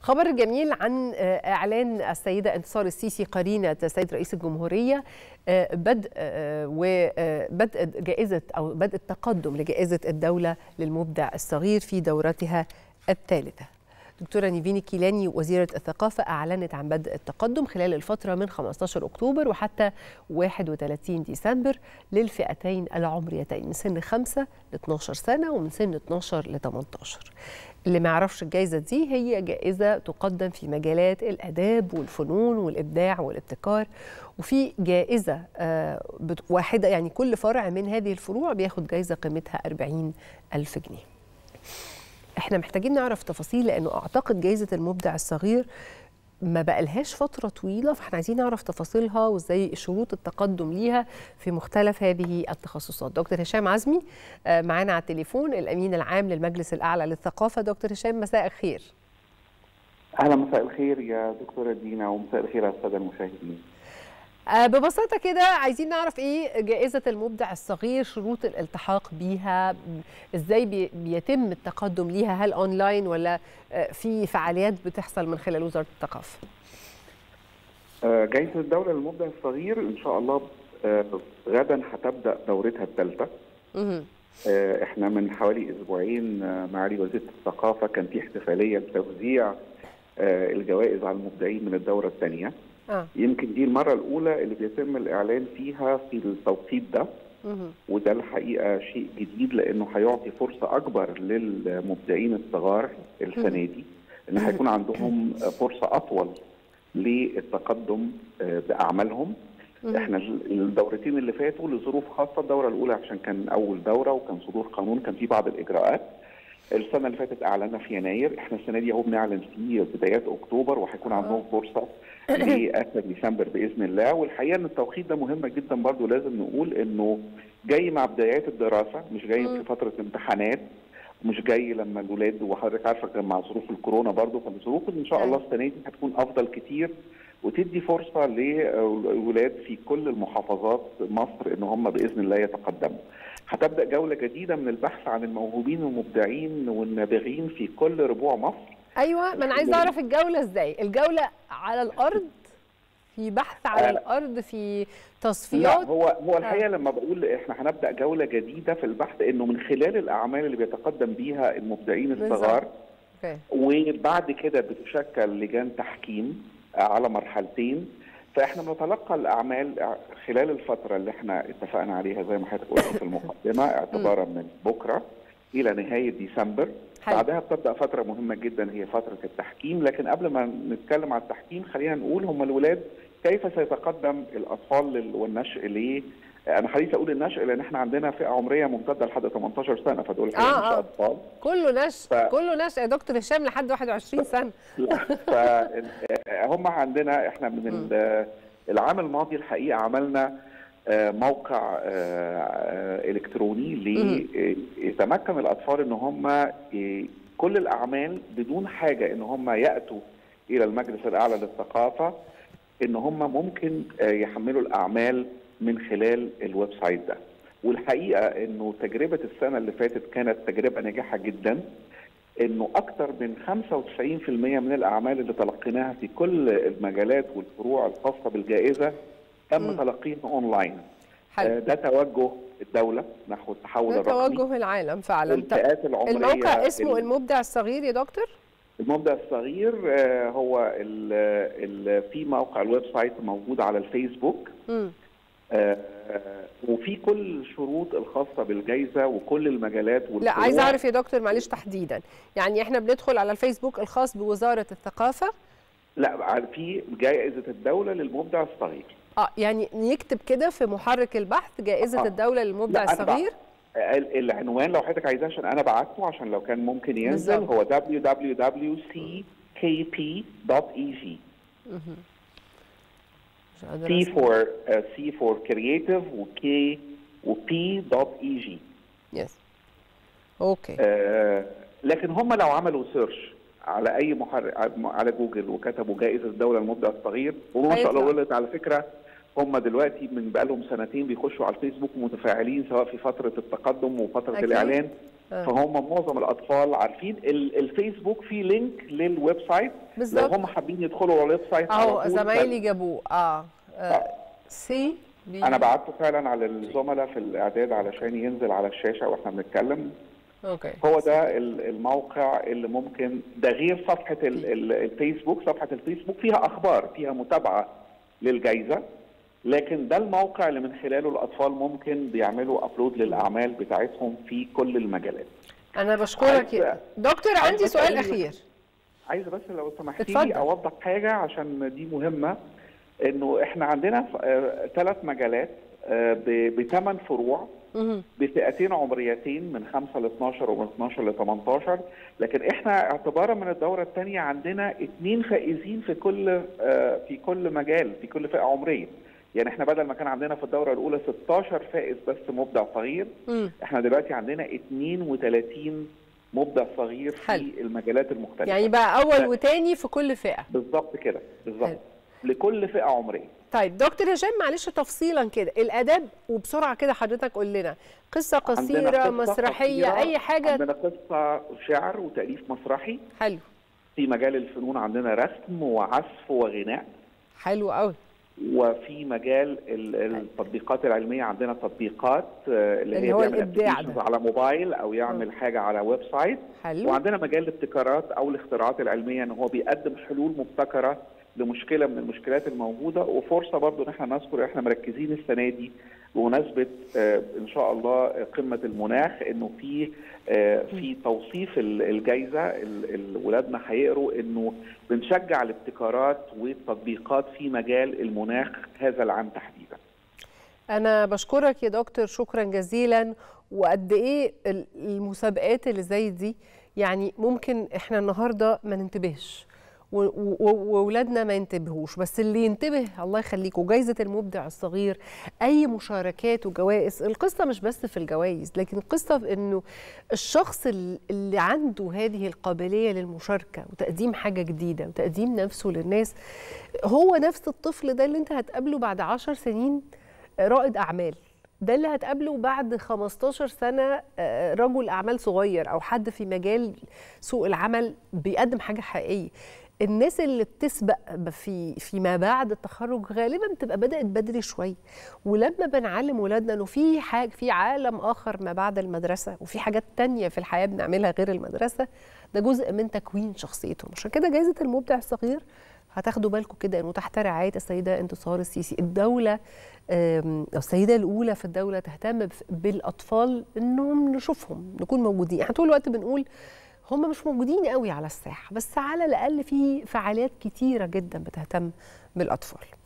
خبر جميل عن اعلان السيده انتصار السيسي قرينه السيد رئيس الجمهوريه بدء وبدء جائزه او بدء التقدم لجائزه الدوله للمبدع الصغير في دورتها الثالثه. دكتورة نيفين كيلاني وزيرة الثقافة أعلنت عن بدء التقدم خلال الفترة من 15 أكتوبر وحتى 31 ديسمبر للفئتين العمريتين من سن 5 ل 12 سنة ومن سن 12 ل 18 اللي ما يعرفش الجائزة دي هي جائزة تقدم في مجالات الآداب والفنون والإبداع والابتكار وفي جائزة واحدة يعني كل فرع من هذه الفروع بياخد جائزة قيمتها 40 ألف جنيه احنا محتاجين نعرف تفاصيل لانه اعتقد جائزه المبدع الصغير ما بقالهاش فتره طويله فاحنا عايزين نعرف تفاصيلها وازاي شروط التقدم ليها في مختلف هذه التخصصات دكتور هشام عزمي معانا على التليفون الامين العام للمجلس الاعلى للثقافه دكتور هشام مساء الخير اهلا مساء الخير يا دكتوره دينا ومساء الخير على الساده المشاهدين ببساطه كده عايزين نعرف ايه جائزه المبدع الصغير شروط الالتحاق بيها ازاي بيتم التقدم ليها هل اونلاين ولا في فعاليات بتحصل من خلال وزاره الثقافه جائزه الدوله للمبدع الصغير ان شاء الله غدا هتبدا دورتها الثالثه احنا من حوالي اسبوعين معالي وزيره الثقافه كان في احتفاليه لتوزيع الجوائز على المبدعين من الدوره الثانيه آه. يمكن دي المرة الأولى اللي بيتم الإعلان فيها في التوقيت ده مه. وده الحقيقة شيء جديد لأنه هيعطي فرصة أكبر للمبدعين الصغار السنة دي إن هيكون عندهم فرصة أطول للتقدم بأعمالهم مه. احنا الدورتين اللي فاتوا لظروف خاصة الدورة الأولى عشان كان أول دورة وكان صدور قانون كان في بعض الإجراءات السنة اللي فاتت أعلنا في يناير احنا السنة دي اهو بنعلن في بدايات أكتوبر وهيكون عندهم فرصة لاخر ديسمبر باذن الله والحقيقه ان التوقيت ده مهم جدا برضو لازم نقول انه جاي مع بدايات الدراسه مش جاي في فتره امتحانات مش جاي لما الولاد وحضرتك عارفه كان مع ظروف الكورونا برضو فالظروف ان شاء الله السنه دي هتكون افضل كتير وتدي فرصه للولاد في كل المحافظات مصر ان هم باذن الله يتقدموا. هتبدا جوله جديده من البحث عن الموهوبين والمبدعين والنابغين في كل ربوع مصر ايوه ما انا عايزه اعرف الجوله ازاي الجوله على الارض في بحث على آه. الارض في تصفيات لا هو هو الحقيقه آه. لما بقول احنا هنبدا جوله جديده في البحث انه من خلال الاعمال اللي بيتقدم بيها المبدعين الصغار okay. وبعد كده بتشكل لجان تحكيم على مرحلتين فاحنا بنتلقى الاعمال خلال الفتره اللي احنا اتفقنا عليها زي ما حضرتك قلت في المقدمه اعتبارا من بكره الى نهايه ديسمبر حلو. بعدها بتبدا فتره مهمه جدا هي فتره التحكيم لكن قبل ما نتكلم عن التحكيم خلينا نقول هم الولاد كيف سيتقدم الاطفال والنشء ليه انا حريص اقول النشء لان احنا عندنا فئه عمريه ممتده لحد 18 سنه فدول آه مش اطفال كله نشء ف... كله نشء يا دكتور هشام لحد 21 سنه فهم عندنا احنا من العام الماضي الحقيقه عملنا موقع الكتروني ليتمكن الاطفال ان هم كل الاعمال بدون حاجه ان هم ياتوا الى المجلس الاعلى للثقافه ان هم ممكن يحملوا الاعمال من خلال الويب سايت ده والحقيقه انه تجربه السنه اللي فاتت كانت تجربه ناجحه جدا انه اكثر من 95% من الاعمال اللي تلقيناها في كل المجالات والفروع الخاصه بالجائزه تم تلقيها اونلاين حلو. ده توجه الدولة نحو التحول ده الرقمي توجه العالم فعلا الفئات العمرية الموقع اسمه المبدع الصغير يا دكتور؟ المبدع الصغير هو ال ال في موقع الويب سايت موجود على الفيسبوك م. وفي كل الشروط الخاصة بالجائزة وكل المجالات لا عايز أعرف يا دكتور معلش تحديدا يعني إحنا بندخل على الفيسبوك الخاص بوزارة الثقافة لا في جائزة الدولة للمبدع الصغير اه يعني نكتب كده في محرك البحث جائزه آه. الدوله للمبدع الصغير العنوان لو حضرتك عايزاه عشان انا بعته عشان لو كان ممكن ينزل بالزبط. هو www.ckp.eg C for uh, C for creative و K و P dot eg يس اوكي آه لكن هم لو عملوا سيرش على اي محرك على جوجل وكتبوا جائزه الدوله المبدع الصغير وما شاء الله قلت على فكره هم دلوقتي من بقالهم سنتين بيخشوا على الفيسبوك متفاعلين سواء في فتره التقدم وفتره أكيد. الاعلان فهم معظم الاطفال عارفين ال- الفيسبوك فيه لينك للويب سايت لو بالظبط هم حابين يدخلوا على الويب سايت على اهو طول، زمايلي جابوه اه, آه. سي بي انا بعته فعلا على الزملاء في الاعداد علشان ينزل على الشاشه واحنا بنتكلم اوكي هو ده ال- الموقع اللي ممكن ده غير صفحه ال- ال- الفيسبوك صفحه الفيسبوك فيها اخبار فيها متابعه للجائزه لكن ده الموقع اللي من خلاله الاطفال ممكن بيعملوا ابلود للاعمال بتاعتهم في كل المجالات انا بشكرك عايز- يا دكتور عايز عندي بس سؤال أقول- اخير عايزه بس لو سمحتي اتفضل. لي اوضح حاجه عشان دي مهمه انه احنا عندنا ثلاث مجالات بثمان فروع مهم. بفئتين عمريتين من 5 ل 12 ومن 12 ل 18 لكن احنا اعتبارا من الدوره الثانيه عندنا اثنين فائزين في كل آه، في كل مجال في كل فئه عمريه يعني احنا بدل ما كان عندنا في الدوره الاولى 16 فائز بس مبدع صغير مم. احنا دلوقتي عندنا 32 مبدع صغير في حلو. المجالات المختلفه يعني بقى اول وتاني في كل فئه بالظبط كده بالظبط حلو. لكل فئه عمريه طيب دكتور هشام معلش تفصيلا كده الاداب وبسرعه كده حضرتك قول لنا قصه عندنا قصيره قصة مسرحيه قصيرة، اي حاجه عندنا قصه شعر وتاليف مسرحي حلو في مجال الفنون عندنا رسم وعزف وغناء حلو قوي وفي مجال ال- التطبيقات العلميه عندنا تطبيقات آه، اللي, اللي هي هو بيعمل الإبداع applications ده. على موبايل او يعمل حاجه على ويب سايت حلو وعندنا مجال الابتكارات او الاختراعات العلميه ان هو بيقدم حلول مبتكره لمشكله من المشكلات الموجوده وفرصه برضو ان احنا نذكر احنا مركزين السنه دي بمناسبه آه، ان شاء الله قمه المناخ انه في آه، في توصيف ال- الجائزه ال- ال- ولادنا هيقروا انه بنشجع الابتكارات والتطبيقات في مجال المناخ هذا العام تحديدا. انا بشكرك يا دكتور شكرا جزيلا وقد ايه ال- المسابقات اللي زي دي يعني ممكن احنا النهارده ما ننتبهش و- و- وولادنا ما ينتبهوش بس اللي ينتبه الله يخليكوا جايزه المبدع الصغير اي مشاركات وجوائز القصه مش بس في الجوائز لكن القصه في انه الشخص ال- اللي عنده هذه القابليه للمشاركه وتقديم حاجه جديده وتقديم نفسه للناس هو نفس الطفل ده اللي انت هتقابله بعد عشر سنين رائد اعمال ده اللي هتقابله بعد 15 سنه آه، رجل اعمال صغير او حد في مجال سوق العمل بيقدم حاجه حقيقيه الناس اللي بتسبق في فيما بعد التخرج غالبا بتبقى بدات بدري شويه ولما بنعلم ولادنا انه في حاجه في عالم اخر ما بعد المدرسه وفي حاجات تانية في الحياه بنعملها غير المدرسه ده جزء من تكوين شخصيتهم عشان كده جائزه المبدع الصغير هتاخدوا بالكم كده انه تحت رعايه السيده انتصار السيسي الدوله آم، او السيده الاولى في الدوله تهتم بف- بالاطفال انهم نشوفهم نكون موجودين احنا طول الوقت بنقول هم مش موجودين قوي على الساحه بس على الاقل في فعاليات كتيره جدا بتهتم بالاطفال